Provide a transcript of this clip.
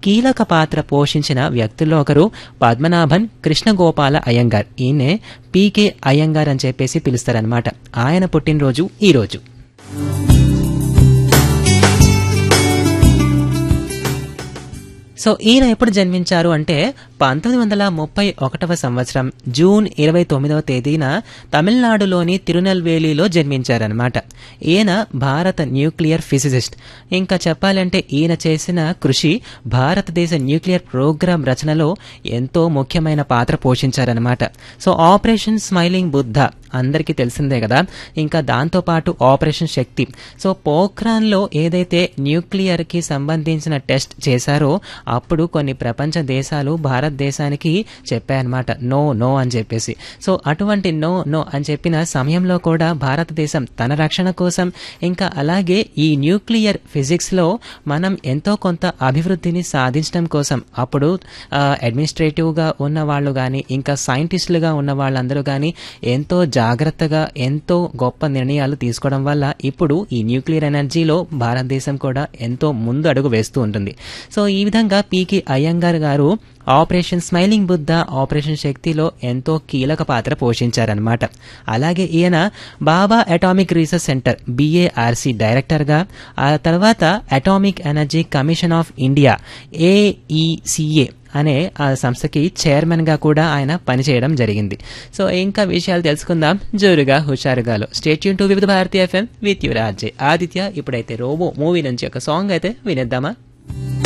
కీలక పాత్ర పోషించిన వ్యక్తుల్లో ఒకరు పద్మనాభన్ కృష్ణగోపాల అయ్యంగార్ ఈయనే పీకే అయ్యంగార్ అని చెప్పేసి పిలుస్తారనమాట ఆయన పుట్టినరోజు ఈ రోజు సో ఈయన ఎప్పుడు జన్మించారు అంటే పంతొమ్మిది వందల ముప్పై ఒకటవ సంవత్సరం జూన్ ఇరవై తొమ్మిదవ తేదీన తమిళనాడులోని తిరునెల్వేలిలో జన్మించారనమాట ఈయన భారత న్యూక్లియర్ ఫిజిసిస్ట్ ఇంకా చెప్పాలంటే ఈయన చేసిన కృషి భారతదేశ న్యూక్లియర్ ప్రోగ్రాం రచనలో ఎంతో ముఖ్యమైన పాత్ర పోషించారనమాట సో ఆపరేషన్ స్మైలింగ్ బుద్ధ అందరికీ తెలిసిందే కదా ఇంకా దాంతోపాటు ఆపరేషన్ శక్తి సో పోఖ్రాన్లో ఏదైతే న్యూక్లియర్కి సంబంధించిన టెస్ట్ చేశారో అప్పుడు కొన్ని ప్రపంచ దేశాలు భారతదేశానికి చెప్పాయన్నమాట నో నో అని చెప్పేసి సో అటువంటి నో నో అని చెప్పిన సమయంలో కూడా భారతదేశం తన రక్షణ కోసం ఇంకా అలాగే ఈ న్యూక్లియర్ ఫిజిక్స్లో మనం ఎంతో కొంత అభివృద్ధిని సాధించడం కోసం అప్పుడు అడ్మినిస్ట్రేటివ్గా ఉన్న వాళ్ళు కానీ ఇంకా సైంటిస్టులుగా ఉన్న వాళ్ళందరూ కానీ ఎంతో జాగ్రత్తగా ఎంతో గొప్ప నిర్ణయాలు తీసుకోవడం వల్ల ఇప్పుడు ఈ న్యూక్లియర్ ఎనర్జీలో భారతదేశం కూడా ఎంతో ముందు అడుగు వేస్తూ ఉంటుంది సో ఈ విధంగా పీకే అయ్యంగార్ గారు ఆపరేషన్ స్మైలింగ్ బుద్ధ ఆపరేషన్ శక్తిలో ఎంతో కీలక పాత్ర పోషించారనమాట అలాగే ఈయన Bhabha atomic research centre BARC డైరెక్టర్గా ఆ తర్వాత atomic energy commission of India AECA అనే ఆ సంస్థకి చైర్మన్గా కూడా ఆయన పనిచేయడం జరిగింది సో ఇంకా విషయాలు తెలుసుకుందాం జోరుగా హుషారుగాలో స్టేట్యూన్ టు వివిధ భారతీయ ఎఫ్ఎం విత్ యువరాజే ఆదిత్య ఇప్పుడైతే రోబో మూవీ నుంచి ఒక సాంగ్ అయితే వినేద్దామా